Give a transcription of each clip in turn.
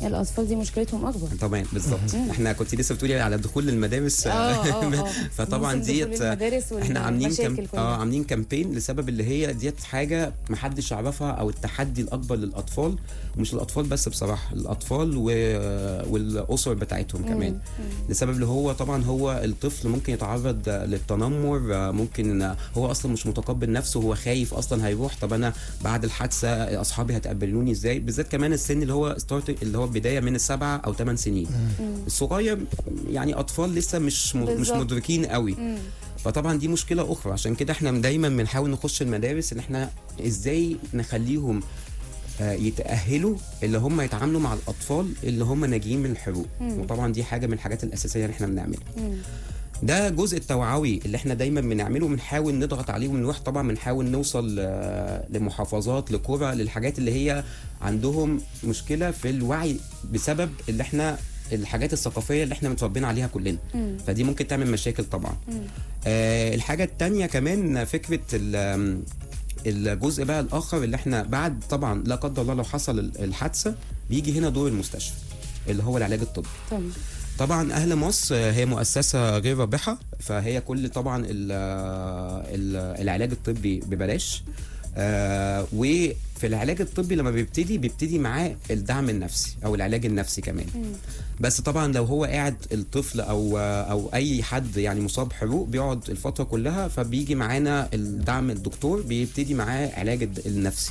الاطفال دي مشكلتهم اكبر طبعا بالظبط احنا كنت لسه بتقولي على دخول المدارس اه اه اه فطبعا موسم دخول ديت المدارس احنا عاملين كم... والمشاكل كلها. اه عاملين كامبين لسبب اللي هي ديت حاجه محدش يعرفها او التحدي الاكبر للاطفال ومش الاطفال بس بصراحه الاطفال و... والاسر بتاعتهم كمان لسبب اللي هو طبعا هو الطفل ممكن يتعرض للتنمر آه، ممكن آه، هو اصلا مش متقبل نفسه هو خايف اصلا هيروح طب انا بعد الحادثه اصحابي هتقبلوني ازاي بالذات كمان السن اللي هو ستارت اللي هو بدايه من السبعه او ثمان سنين الصغير يعني اطفال لسه مش م... مش بالظبط. مدركين قوي فطبعا دي مشكله اخرى عشان كده احنا دايما بنحاول نخش المدارس ان احنا ازاي نخليهم آه، يتاهلوا اللي هم يتعاملوا مع الاطفال اللي هم ناجيين من الحروق وطبعا دي حاجه من الحاجات الاساسيه اللي احنا بنعملها ده جزء التوعوي اللي احنا دايما بنعمله بنحاول نضغط عليه ونروح طبعا بنحاول نوصل آه، لمحافظات لقرى للحاجات اللي هي عندهم مشكله في الوعي بسبب اللي احنا الحاجات الثقافيه اللي احنا متربيين عليها كلنا فدي ممكن تعمل مشاكل طبعا آه الحاجه التانية كمان فكره ال- الجزء بقى الاخر اللي احنا بعد طبعا لا قدر الله لو حصل الحادثه بيجي هنا دور المستشفى اللي هو العلاج الطبي طبعا طبعا اهل مصر هي مؤسسه غير رابحه فهي كل طبعا ال ال العلاج الطبي ببلاش آه وفي العلاج الطبي لما بيبتدي بيبتدي معاه الدعم النفسي او العلاج النفسي كمان بس طبعا لو هو قاعد الطفل او او اي حد يعني مصاب حروق بيقعد الفتره كلها فبيجي معانا الدعم الدكتور بيبتدي معاه علاج الد- النفسي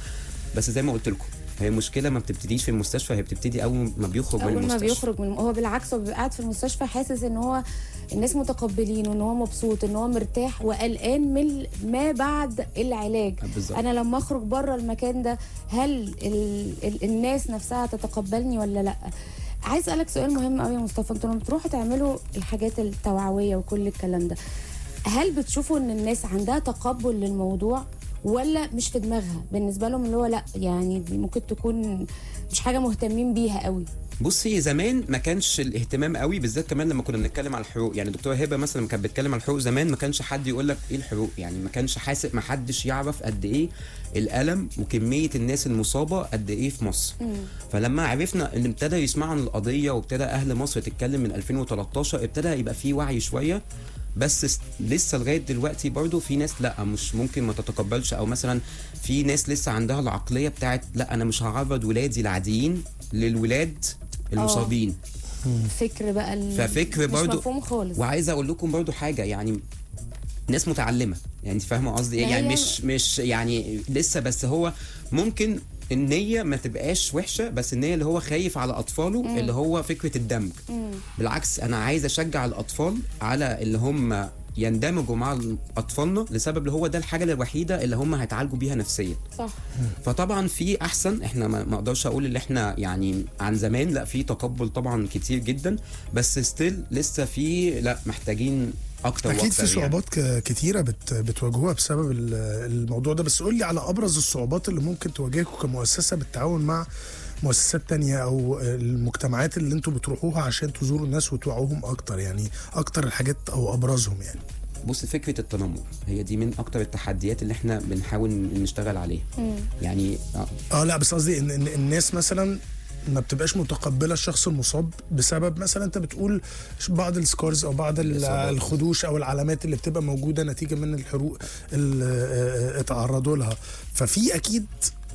بس زي ما قلت لكم هي المشكله ما بتبتديش في المستشفى هي بتبتدي اول ما بيخرج من اول ما المستشفى بيخرج من هو بالعكس هو بيبقى قاعد في المستشفى حاسس ان هو الناس متقبلينه ان هو مبسوط ان هو مرتاح وقلقان من ما بعد العلاج بالظبط. انا لما اخرج بره المكان ده هل ال ال الناس نفسها تتقبلني ولا لا عايز اسالك سؤال مهم قوي يا مصطفى انتوا لما بتروحوا تعملوا الحاجات التوعويه وكل الكلام ده هل بتشوفوا ان الناس عندها تقبل للموضوع ولا مش في دماغها بالنسبه لهم اللي هو لا يعني دي ممكن تكون مش حاجه مهتمين بيها قوي بصي زمان ما كانش الاهتمام قوي بالذات كمان لما كنا بنتكلم على الحروق يعني دكتوره هبه مثلا لما كانت بتتكلم على الحروق زمان ما كانش حد يقول لك ايه الحروق يعني ما كانش حاسب ما حدش يعرف قد ايه الالم وكميه الناس المصابه قد ايه في مصر فلما عرفنا ان ابتدى يسمعوا عن القضيه وابتدى اهل مصر تتكلم من 2013 ابتدى يبقى في وعي شويه بس س- لسه لغايه دلوقتي برضو في ناس لا مش ممكن ما تتقبلش او مثلا في ناس لسه عندها العقليه بتاعت لا انا مش هعرض ولادي العاديين للولاد المصابين فكر بقى ال- ففكر مش برضو مفهوم خالص وعايز اقول لكم برضو حاجه يعني ناس متعلمه يعني انت فاهمه قصدي ايه ما يعني هي- مش مش يعني لسه بس هو ممكن النية ما تبقاش وحشة بس النية اللي هو خايف على أطفاله اللي هو فكرة الدمج بالعكس أنا عايز أشجع الأطفال على اللي هم يندمجوا مع أطفالنا لسبب اللي هو ده الحاجة الوحيدة اللي هم هيتعالجوا بيها نفسيا صح فطبعا في احسن احنا ما ما اقدرش اقول اللي احنا يعني عن زمان لا في تقبل طبعا كتير جدا بس ستيل لسه في لا محتاجين اكتر اكيد واكتر في صعوبات ك- كتيره بت بتواجهوها بسبب ال- الموضوع ده بس قول لي على ابرز الصعوبات اللي ممكن تواجهكم كمؤسسه بالتعاون مع مؤسسات تانية او المجتمعات اللي انتوا بتروحوها عشان تزوروا الناس وتوعوهم اكتر يعني اكتر الحاجات او ابرزهم يعني بص فكره التنمر هي دي من اكتر التحديات اللي احنا بنحاول نشتغل عليها يعني آه، اه لا بس قصدي ان إن الناس مثلا ما بتبقاش متقبله الشخص المصاب بسبب مثلا انت بتقول بعض السكارز او بعض ال- الإصابات. الخدوش او العلامات اللي بتبقى موجوده نتيجه من الحروق اللي آه، اتعرضوا لها ففي اكيد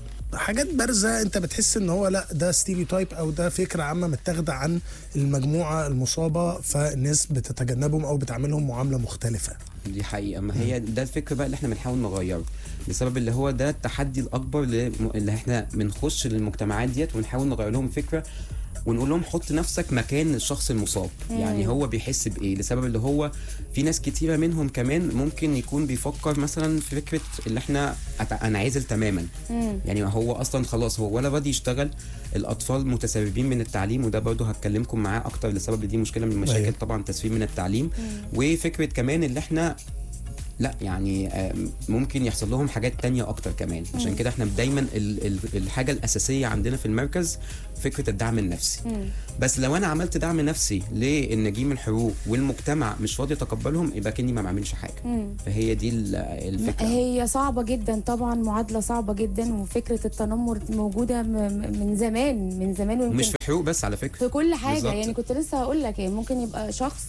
حاجات بارزه انت بتحس ان هو لا ده ستيريوتايب او ده فكره عامه متاخده عن المجموعه المصابه فالناس بتتجنبهم او بتعاملهم معامله مختلفه دي حقيقه ما هي ده الفكر بقى اللي احنا بنحاول نغيره بسبب اللي هو ده التحدي الاكبر اللي اللي احنا بنخش للمجتمعات ديت ونحاول نغير لهم فكره ونقول لهم حط نفسك مكان الشخص المصاب يعني هو بيحس بايه لسبب اللي هو في ناس كتيره منهم كمان ممكن يكون بيفكر مثلا في فكره اللي احنا أت- انعزل تماما يعني هو اصلا خلاص هو ولا راضي يشتغل الاطفال متسربين من التعليم وده برضه هتكلمكم معاه اكتر لسبب دي مشكله من المشاكل أيوة. طبعا تسريب من التعليم وفكره كمان اللي احنا لا يعني آه، ممكن يحصل لهم حاجات تانية اكتر كمان عشان كده احنا دايما ال ال الحاجه الاساسيه عندنا في المركز فكره الدعم النفسي بس لو انا عملت دعم نفسي للنجيم الحروق والمجتمع مش فاضي يتقبلهم يبقى كاني ما بعملش حاجه فهي دي ال- الفكره هي صعبة جدا طبعا معادلة صعبة جدا وفكرة التنمر موجودة م- م- من زمان من زمان ويمكن ومش في حروق بس على فكره في كل حاجة بالظبط. يعني كنت لسه هقول لك يعني ممكن يبقى شخص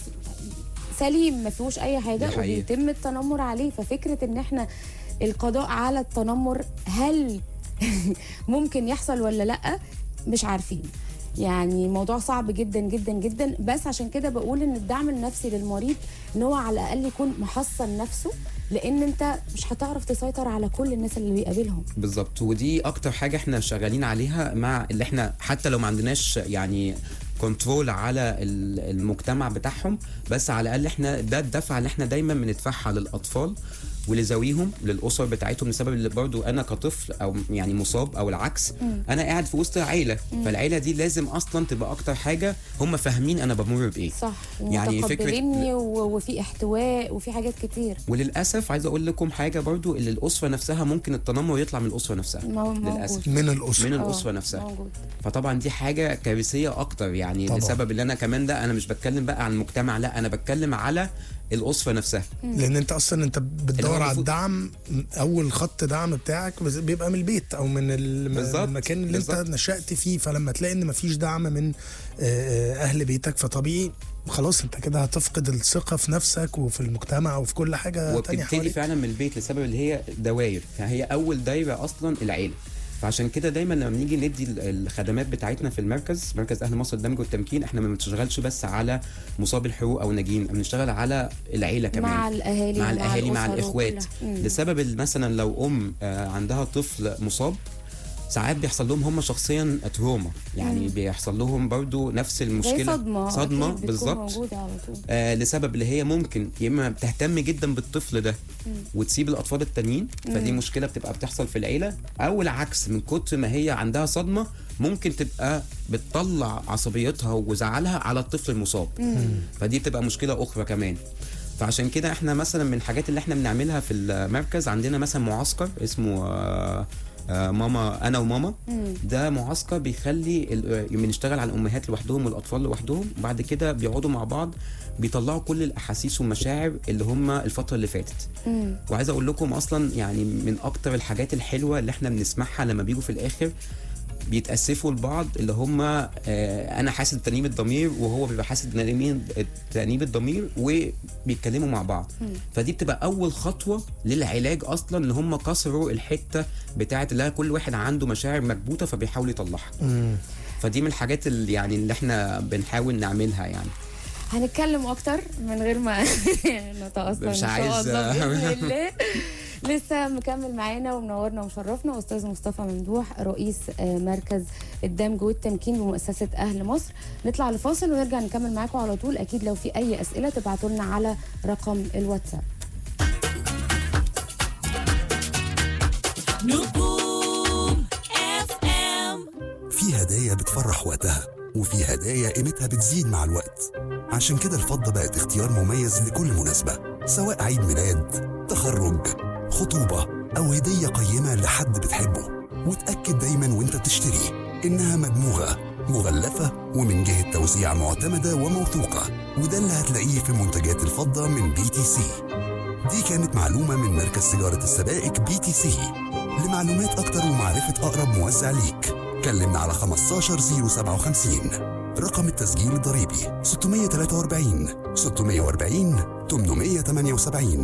سليم ما فيهوش اي حاجة دي حقيقة. وبيتم التنمر عليه ففكرة ان احنا القضاء على التنمر هل ممكن يحصل ولا لا مش عارفين يعني الموضوع صعب جدا جدا جدا بس عشان كده بقول ان الدعم النفسي للمريض ان هو على الاقل يكون محصن نفسه لان انت مش هتعرف تسيطر على كل الناس اللي بيقابلهم بالظبط ودي اكتر حاجه احنا شغالين عليها مع اللي احنا حتى لو ما عندناش يعني كنترول على ال- المجتمع بتاعهم بس على الاقل احنا ده الدفعه اللي احنا دايما بندفعها للاطفال ولذويهم للاسر بتاعتهم لسبب اللي برضو انا كطفل او يعني مصاب او العكس انا قاعد في وسط عيله فالعيله دي لازم اصلا تبقى اكتر حاجه هم فاهمين انا بمر بايه صح يعني فكرة- ومتقبليني و- وفي احتواء وفي حاجات كتير وللاسف عايز اقول لكم حاجه برضو اللي الاسره نفسها ممكن التنمر يطلع من الاسره نفسها مو- موجود. للاسف من الاسره من آه، الاسره نفسها موجود فطبعا دي حاجه كارثيه اكتر يعني طبعا. طبعا. لسبب اللي انا كمان ده انا مش بتكلم بقى عن المجتمع لا انا بتكلم على الاسره نفسها لان انت اصلا انت بتدور على المفروض- الدعم اول خط دعم بتاعك بس- بيبقى من البيت او من الم- بالظبط، المكان اللي انت بالظبط. نشأت فيه فلما تلاقي ان مفيش دعم من آه، آه، اهل بيتك فطبيعي خلاص انت كده هتفقد الثقه في نفسك وفي المجتمع وفي كل حاجه تانية وبتبتدي حواليك فعلا من البيت لسبب اللي هي دوائر فهي اول دايره اصلا العيله فعشان كده دايما لما بنيجي ندي ال- الخدمات بتاعتنا في المركز مركز اهل مصر الدمج والتمكين احنا ما بنشتغلش بس على مصاب الحقوق او ناجين بنشتغل على العيله كمان مع الاهالي مع ومع الاهالي مع الأسر الاخوات وكلها. مم. لسبب ال- مثلا لو ام آه، عندها طفل مصاب ساعات بيحصل لهم هم شخصيا تروما يعني بيحصل لهم برضو نفس زي المشكله صدمه صدمه أكيد بتكون بالظبط موجوده على طول آه لسبب اللي هي ممكن يا اما بتهتم جدا بالطفل ده وتسيب الاطفال التانيين فدي مشكله بتبقى بتحصل في العيله او العكس من كتر ما هي عندها صدمه ممكن تبقى بتطلع عصبيتها وزعلها على الطفل المصاب فدي بتبقى مشكله اخرى كمان فعشان كده احنا مثلا من الحاجات اللي احنا بنعملها في المركز عندنا مثلا معسكر اسمه آه، آه، ماما انا وماما ده معسكر بيخلي ال- بنشتغل على الامهات لوحدهم والاطفال لوحدهم وبعد كده بيقعدوا مع بعض بيطلعوا كل الاحاسيس والمشاعر اللي هم الفتره اللي فاتت مم. وعايز اقول لكم اصلا يعني من اكتر الحاجات الحلوه اللي احنا بنسمعها لما بيجوا في الاخر بيتاسفوا لبعض اللي هم آه انا حاسس بتانيب الضمير وهو بيبقى حاسس بتانيب تانيب الضمير وبيتكلموا مع بعض فدي بتبقى اول خطوه للعلاج اصلا ان هم كسروا الحته بتاعه اللي هي كل واحد عنده مشاعر مكبوته فبيحاول يطلعها مم. فدي من الحاجات اللي يعني اللي احنا بنحاول نعملها يعني هنتكلم اكتر من غير ما نتأثر مش ان شاء عايز- الله باذن الله لسه مكمل معانا ومنورنا ومشرفنا استاذ مصطفى ممدوح رئيس آه، مركز الدمج والتمكين بمؤسسه اهل مصر نطلع لفاصل ونرجع نكمل معاكم على طول اكيد لو في اي اسئله تبعتوا لنا على رقم الواتساب نجوم اف ام في هدايا بتفرح وقتها وفي هدايا قيمتها بتزيد مع الوقت عشان كده الفضة بقت اختيار مميز لكل مناسبة سواء عيد ميلاد تخرج خطوبة أو هدية قيمة لحد بتحبه وتأكد دايما وانت بتشتري إنها مدموغة مغلفة ومن جهة توزيع معتمدة وموثوقة وده اللي هتلاقيه في منتجات الفضة من بي تي سي دي كانت معلومة من مركز تجارة السبائك بي تي سي لمعلومات أكتر ومعرفة أقرب موزع ليك كلمنا على 15057 رقم التسجيل الضريبي 643 640 878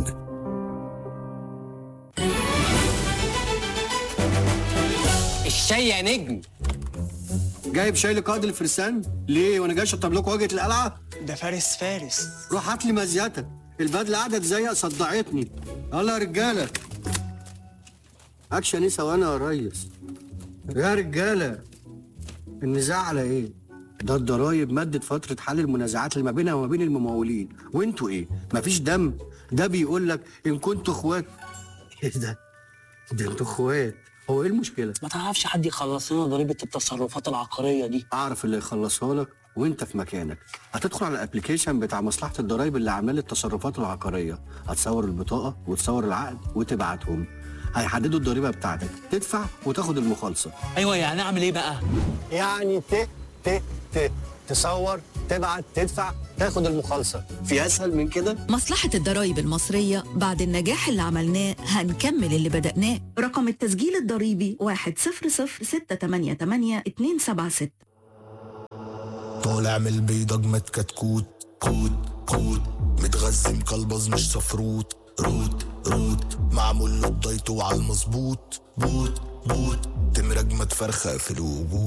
الشاي يا نجم جايب شاي لقائد الفرسان ليه وانا جاي اشطب لكم واجهه القلعه ده فارس فارس روح هات لي مزيتك البدله قعدت زيق صدعتني يلا يا رجاله اكشن ايه ثواني يا ريس يا رجاله النزاع على ايه ده الضرايب مدت فترة حل المنازعات اللي ما بينها وما بين الممولين وانتوا ايه مفيش دم ده بيقول لك ان كنتوا اخوات ايه ده ده انتوا اخوات هو ايه المشكلة ما تعرفش حد يخلص لنا ضريبه التصرفات العقاريه دي اعرف اللي يخلصها لك وانت في مكانك هتدخل على الابلكيشن بتاع مصلحه الضرايب اللي عامله لي التصرفات العقاريه هتصور البطاقه وتصور العقد وتبعتهم هيحددوا الضريبه بتاعتك تدفع وتاخد المخالصه ايوه يعني اعمل ايه بقى يعني ت ت ت تصور تبعت تدفع تاخد المخالصه في اسهل من كده مصلحة الضرايب المصرية بعد النجاح اللي عملناه هنكمل اللي بدأناه رقم التسجيل الضريبي 1006888 طالع من البيضة اجمد كتكوت كوت كوت متغذي مكلبز مش صفروت روت روت معمول له الدايت وعلى المظبوط بوت بوت تمر اجمد فرخة في الوجود